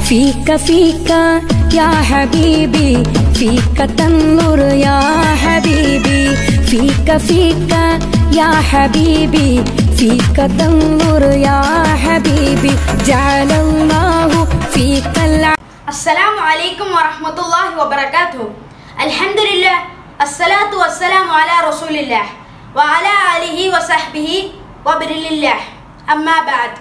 فيك فيك يا حبيبي فيك تنظر يا حبيبي فيك فيك يا حبيبي فيك تنظر يا حبيبي جعل الله فيك الع... السلام عليكم ورحمة الله وبركاته الحمد لله الصلاة والسلام على رسول الله وعلى آله وصحبه وبرل الله أما بعد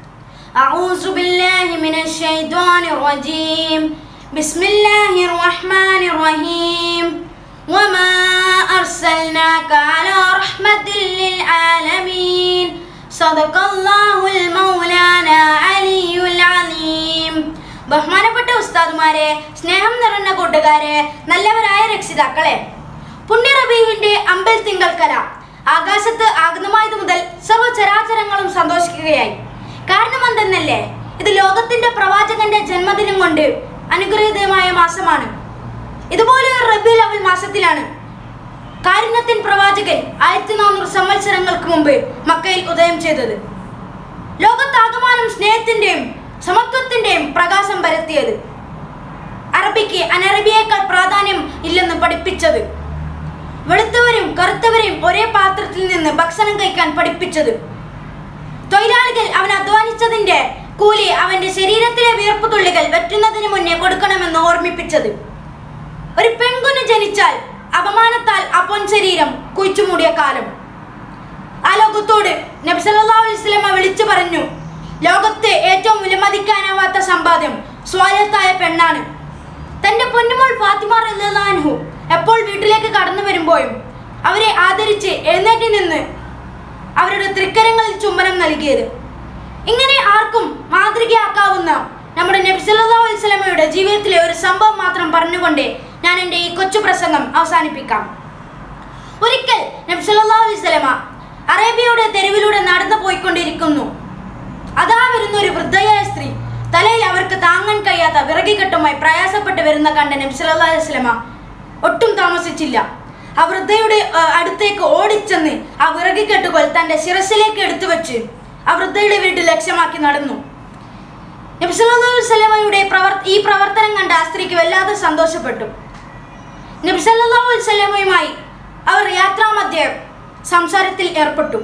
أعوذ بالله من الشيطان الرجيم بسم الله الرحمن الرحيم وما أرسلناك على رحمة للعالمين صدق الله المولانا علي العظيم ബഹുമാനപ്പെട്ട ഉസ്താദുമാരെ സ്നേഹം നിറഞ്ഞ കൂട്ടുകാരെ നല്ലവരായ രക്ഷിതാക്കളെ പുണ്യ റബീഹിന്റെ അമ്പൽ തിങ്കൾ കല ആകാശത്ത് ആഗതമായത് മുതൽ സർവ്വചരാചരങ്ങളും സന്തോഷിക്കുകയായി കാരണം എന്തെന്നല്ലേ ഇത് ലോകത്തിന്റെ പ്രവാചകന്റെ ജന്മദിനം കൊണ്ട് അനുഗ്രഹീതമായ മാസമാണ് ഇതുപോലെ ഒരു റബീൽ അവൽ മാസത്തിലാണ് കാരുണ്യത്തിൻ പ്രവാചകൻ ആയിരത്തി നാനൂറ് സംവത്സരങ്ങൾക്ക് മുമ്പ് മക്കയിൽ ഉദയം ചെയ്തത് ലോകത്താകമാനം സ്നേഹത്തിന്റെയും സമത്വത്തിന്റെയും പ്രകാശം പരത്തിയത് അറബിക്ക് അനറബിയേക്കാൾ പ്രാധാന്യം ഇല്ലെന്ന് പഠിപ്പിച്ചത് വെളുത്തവരും കറുത്തവരെയും ഒരേ പാത്രത്തിൽ നിന്ന് ഭക്ഷണം കഴിക്കാൻ പഠിപ്പിച്ചത് തൊഴിലാളികൾ അവൻ അധ്വാനിച്ചതിന്റെ കൂലി അവന്റെ ശരീരത്തിലെ വിയർപ്പ് തുള്ളികൾ വെറ്റുന്നതിന് മുന്നേ കൊടുക്കണമെന്ന് ഓർമ്മിപ്പിച്ചത് ഒരു പെൺകുഞ്ഞ് ജനിച്ചാൽ അപമാനത്താൽ ആ പൊൻ ശരീരം കുഴിച്ചുമൂടിയ കാലം ആ ലോകത്തോട് നബി സല്ലല്ലാഹു അലൈഹി വസല്ലമ വിളിച്ചു പറഞ്ഞു ലോകത്തെ ഏറ്റവും വിലമതിക്കാനാവാത്ത സമ്പാദ്യം സ്വാലത്തായ പെണ്ണാണ് തന്റെ പൊന്നുമോൾ ഫാത്തിമ റളിയല്ലാഹു എപ്പോൾ വീട്ടിലേക്ക് കടന്നു വരുമ്പോഴും അവരെ ആദരിച്ച് എഴുന്നേറ്റ് നിന്ന് അവരുടെ തൃക്കരങ്ങളിൽ ചുംബനം നൽകിയത് ഇങ്ങനെ ആർക്കും മാതൃകയാക്കാവുന്ന നമ്മുടെ നബി സല്ലല്ലാഹു അലൈഹി വസല്ലമയുടെ ജീവിതത്തിലെ ഒരു സംഭവം മാത്രം പറഞ്ഞുകൊണ്ട് ഞാൻ എൻ്റെ ഈ കൊച്ചു പ്രസംഗം അവസാനിപ്പിക്കാം ഒരിക്കൽ നബി സല്ലല്ലാഹു അലൈഹി വസല്ലമ അറേബ്യയുടെ തെരുവിലൂടെ നടന്നു പോയിക്കൊണ്ടിരിക്കുന്നു അതാ വരുന്ന ഒരു വൃദ്ധയായ സ്ത്രീ തലയിൽ അവർക്ക് താങ്ങാൻ കഴിയാത്ത വിറകിക്കെട്ടുമായി പ്രയാസപ്പെട്ട് വരുന്ന കണ്ട നബി സല്ലല്ലാഹു അലൈഹി വസല്ലമ ഒട്ടും താമസിച്ചില്ല ആ വൃദ്ധയുടെ ആ, അടുത്തേക്ക് ഓടിച്ചെന്ന് ആ വിറകിക്കെട്ടുകൾ തന്റെ ശിരസിലേക്ക് എടുത്തു വെച്ച് ആ വൃദ്ധയുടെ വീട്ടിൽ ലക്ഷ്യമാക്കി നടന്നു നബി സല്ലല്ലാഹു അലൈഹി വസല്ലമയുടെ പ്രവർ ഈ പ്രവർത്തനം കണ്ട ആ സ്ത്രീക്ക് വല്ലാതെ സന്തോഷപ്പെട്ടു നബി സല്ലല്ലാഹു അലൈഹി വസല്ലമയുമായി അവർ യാത്രാമധ്യേ സംസാരത്തിൽ ഏർപ്പെട്ടു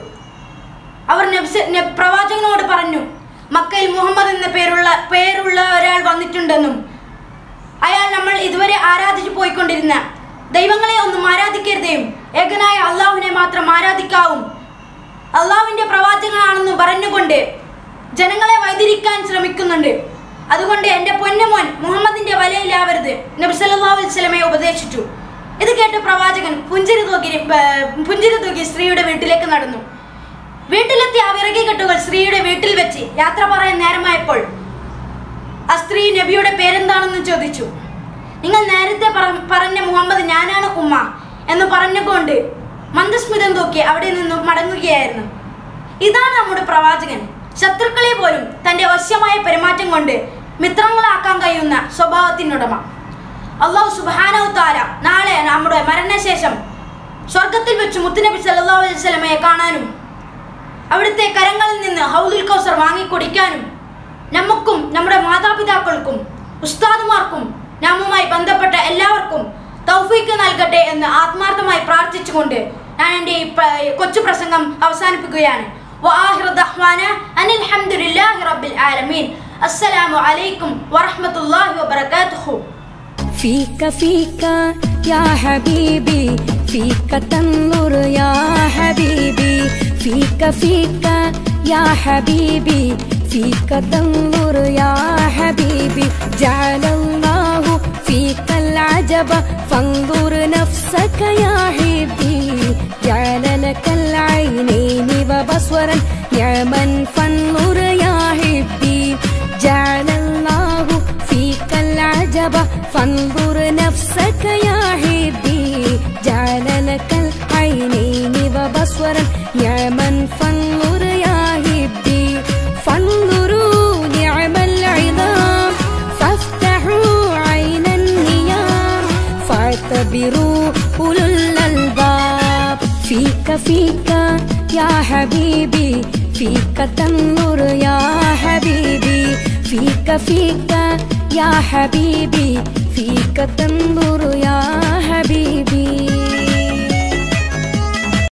അവർ നബ്സ- നബ് പ്രവാചകനോട് പറഞ്ഞു മക്കയിൽ മുഹമ്മദ് എന്ന പേരുള്ള പേരുള്ള ഒരാൾ വന്നിട്ടുണ്ടെന്നും അയാൾ നമ്മൾ ഇതുവരെ ആരാധിച്ചു പോയിക്കൊണ്ടിരുന്ന ദൈവങ്ങളെ ഒന്നും ആരാധിക്കരുതേയും ഏകനായ അള്ളാഹുവിനെ മാത്രം ആരാധിക്കാവും അള്ളാഹുവിന്റെ പ്രവാചകനാണെന്ന് പറഞ്ഞുകൊണ്ട് ജനങ്ങളെ വൈതിരിക്കാൻ ശ്രമിക്കുന്നുണ്ട് അതുകൊണ്ട് എൻ്റെ പൊന്നുമോൻ മുഹമ്മദിന്റെ വലയിലാവരുത് നബി സല്ലല്ലാഹു അലൈഹി വസല്ലമയെ ഉപദേശിച്ചു ഇത് കേട്ട് പ്രവാചകൻ പുഞ്ചിരി തൂക്കി ഏർ, പുഞ്ചിരി തൂക്കി സ്ത്രീയുടെ വീട്ടിലേക്ക് നടന്നു വീട്ടിലെത്തിയ ആ വിറകിക്കെട്ടുകൾ സ്ത്രീയുടെ വീട്ടിൽ വെച്ച് യാത്ര പറയാൻ നേരമായപ്പോൾ ആ സ്ത്രീ നബിയുടെ പേരെന്താണെന്ന് ചോദിച്ചു നിങ്ങൾ നേരത്തെ പറ- പറഞ്ഞ മുഹമ്മദ് ഞാനാണ് ഉമ്മ എന്ന് പറഞ്ഞുകൊണ്ട് മന്ദസ്മിതം തൂക്കി അവിടെ നിന്നും മടങ്ങുകയായിരുന്നു ഇതാണ് നമ്മുടെ പ്രവാചകൻ ശത്രുക്കളെ പോലും തന്റെ വശ്യമായ പെരുമാറ്റം കൊണ്ട് മിത്രങ്ങളാക്കാൻ കഴിയുന്ന സ്വഭാവത്തിനുടമ അള്ളാഹു സുബാനവ് താര നാളെ നമ്മുടെ മരണശേഷം സ്വർഗത്തിൽ വെച്ച് മുത്തുനബി സല്ലല്ലാഹു അലൈഹി വസല്ലമയെ കാണാനും അവിടുത്തെ കരങ്ങളിൽ നിന്ന് ഹൗദുൽ കൗസർ വാങ്ങിക്കൊടിക്കാനും നമുക്കും നമ്മുടെ മാതാപിതാക്കൾക്കും ഉസ്താദുമാർക്കും നാമുമായി ബന്ധപ്പെട്ട എല്ലാവർക്കും തൗഫീക്ക് നൽകട്ടെ എന്ന് ആത്മാർത്ഥമായി പ്രാർത്ഥിച്ചുകൊണ്ട് ഞാൻ എൻ്റെ ഈ പ്ര- കൊച്ചു പ്രസംഗം അവസാനിപ്പിക്കുകയാണ് വആഖിറു ദഅ്വാന അനിൽ ഹംദുലില്ലാഹി റബ്ബിൽ ആലമീൻ അസ്സലാമു അലൈക്കും വറഹ്മത്തുള്ളാഹി വബറകാതുഹു فيك فيك يا حبيبي فيك تنظر يا حبيبي فيك فيك يا حبيبي فيك تنظر يا حبيبي جعل الله فيك العجب فانظر نفسك يا حبي جعل لك العينين وبصرا نعما فانظر يا حبي جعل الله فيك العجب فانظر نفسك يا حبي جعل لك العينين وبصرا نعما فانظر يا حبي فانظروا نعم العظام فافتحوا عين النيام فاعتبروا أولو الألباب فيك فيك يا حبيبي فيك تنظر يا حبيبي فيك فيك يا حبيبي فيك تنظر يا حبيبي